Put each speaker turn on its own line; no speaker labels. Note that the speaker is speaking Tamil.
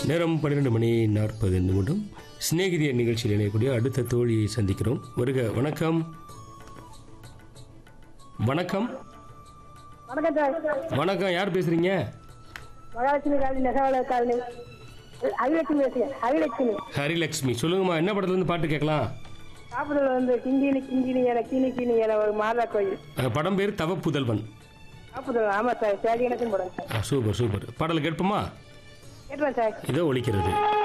நேரம் பன்னிரெண்டு மணி நாற்பது நிமிடம் சிநேகிதிய நிகழ்ச்சியில் இணையக்கூடிய அடுத்த தோழியை சந்திக்கிறோம் வருக வணக்கம் வணக்கம்
வணக்கம் சார்
வணக்கம் யார் பேசுறீங்க
மகாலட்சுமி காலனி நெசவாளர் காலனி அவிலட்சுமி பேசுகிறேன் அவிலட்சுமி
ஹரிலக்ஷ்மி சொல்லுங்கம்மா என்ன படத்துல இருந்து பாட்டு கேட்கலாம்
சாப்பிடுறது வந்து கிங்கினி கிங்கினி என கிணி கிணி என ஒரு மாதா கோயில்
அஹ், படம் பேர் தவ புதல்வன்
சாப்பிடுறது ஆமாம் சார் சேடி எனக்கும் போடுங்க சார்
ஆ, சூப்பர் சூப்பர் பாடல் கேட்போமா
கேட்டுறேன் சார்
இதோ ஒலிக்கிறது